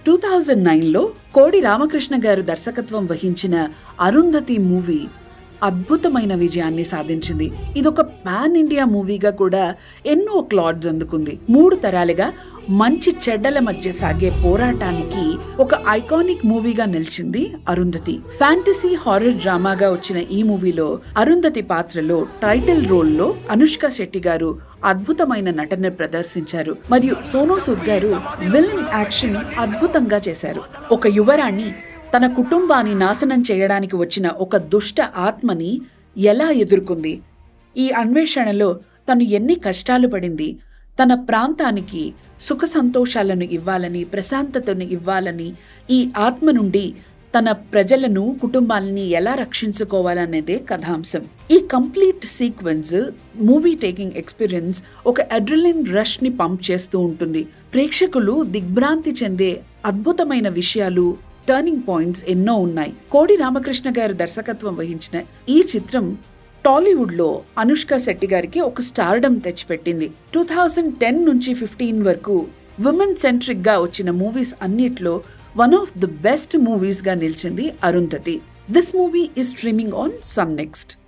two thousand నైన్లో కోడి రామకృష్ణ గారు దర్శకత్వం వహించిన అరుంధతి మూవీ అద్భుతమైన విజయాన్ని సాధించింది ఇదొక పాన్ ఇండియా మూవీగా కూడా ఎన్నో క్లాడ్స్ అందుకుంది మూడు తరాలుగా మంచి చెడ్డల మధ్య సాగే పోరాటానికి ఒక ఐకానిక్ మూవీగా నిలిచింది అరుంధతి ఫ్యాంటసీ హారర్ డ్రామాగా వచ్చిన ఈ మూవీలో అరుంధతి పాత్రలో టైటిల్ రోల్లో అనుష్క శెట్టి గారు అద్భుతమైన నటన ప్రదర్శించారు మరియు సోనూ సూద్ గారు విలన్ యాక్షన్ అద్భుతంగా చేశారు ఒక యువరాణి తన కుటుంబాన్ని నాశనం చేయడానికి వచ్చిన ఒక దుష్ట ఆత్మని ఎలా ఎదుర్కొంది ఈ అన్వేషణలో తను ఎన్ని కష్టాలు పడింది తన ప్రాంతానికి సుఖ సంతోషాలను ఇవ్వాలని ప్రశాంతతను ఇవ్వాలని ఈ ఆత్మ నుండి తన ప్రజలను కుటుంబాలని ఎలా రక్షించుకోవాలనేదే కథాంశం ఈ complete sequence movie taking experience ఒక అడ్రిలిన్ రష్ ని పంప్ చేస్తూ ఉంటుంది ప్రేక్షకులు దిగ్భ్రాంతి చెందే అద్భుతమైన విషయాలు టర్నింగ్ పాయింట్స్ ఎన్నో ఉన్నాయి కోడి రామకృష్ణ గారు దర్శకత్వం వహించిన ఈ చిత్రం టాలీవుడ్ లో అనుష్క శెట్టి గారికి ఒక స్టార్డమ్ తెచ్చిపెట్టింది టూ థౌజండ్ టెన్ నుంచి ఫిఫ్టీన్ వరకు విమెన్ సెంట్రిక్ గా వచ్చిన మూవీస్ అన్నిట్లో one of the best movies గా నిలిచింది Arundhati this movie is streaming on Sun next